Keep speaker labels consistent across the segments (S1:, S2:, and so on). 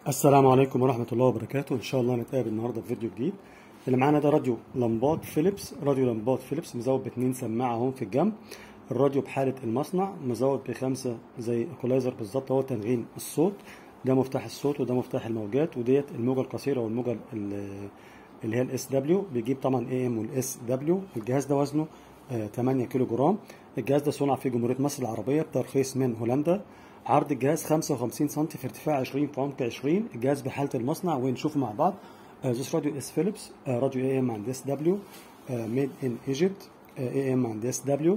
S1: السلام عليكم ورحمة الله وبركاته إن شاء الله نتقابل النهاردة في فيديو جديد اللي معانا ده راديو لمبات فيليبس راديو لمبات فيليبس مزود باتنين سماعة اهم في الجنب الراديو بحالة المصنع مزود بخمسة زي ايكولايزر بالظبط هو تنغيم الصوت ده مفتاح الصوت وده مفتاح الموجات وديت الموجة القصيرة والموجة ال- اللي هي الاس دبليو بيجيب طبعا اي ام والاس دبليو الجهاز ده وزنه آه، 8 كيلو جرام الجهاز ده صنع في جمهورية مصر العربية بترخيص من هولندا عرض الجهاز 55 سم في ارتفاع 20 في عمق 20 الجهاز بحالة المصنع ونشوفه مع بعض This radio is Philips uh, radio AM and SW uh, made in Egypt uh, AM and SW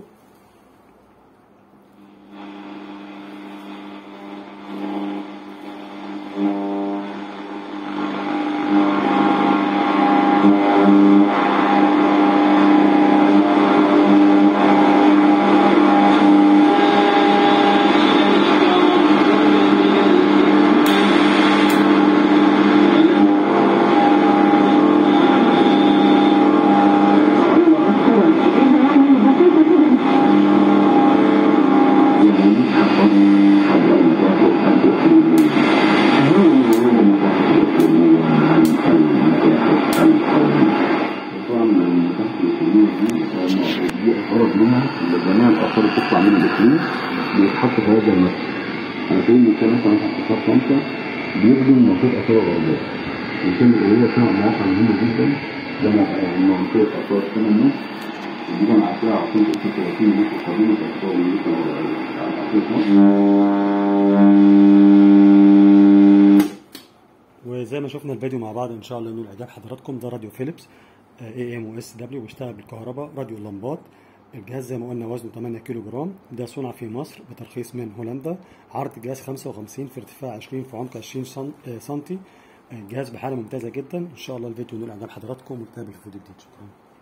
S2: طبعا من تحت الكمية دي دي غرض منها ان جميع الاثار اللي بتطلع من الاثنين بيتحط في هذا المسجد. على سبيل المثال مثلا في اثار خمسه بيخدم منطقه اثار الغربيه. المكان اللي هو فيها مواقع مهمه جدا ده موقع- منطقه اثار سنه النص دي كان عصرها عاصمه 36 مصر القديمه كانت هو مصر عاصمه مصر.
S1: وزي ما شفنا الفيديو مع بعض ان شاء الله نقول اعجاب حضراتكم ده راديو فيليبس اي ام واس دبليو بيشتغل بالكهرباء راديو لمبات الجهاز زي ما قلنا وزنه 8 كيلو جرام ده صنع في مصر بترخيص من هولندا عرض الجهاز 55 في ارتفاع 20 في عمق 20 سن- آه، سنتي الجهاز بحاله ممتازه جدا ان شاء الله الفيديو نقول اعجاب حضراتكم ونتقابل في فيديو جديد شكرا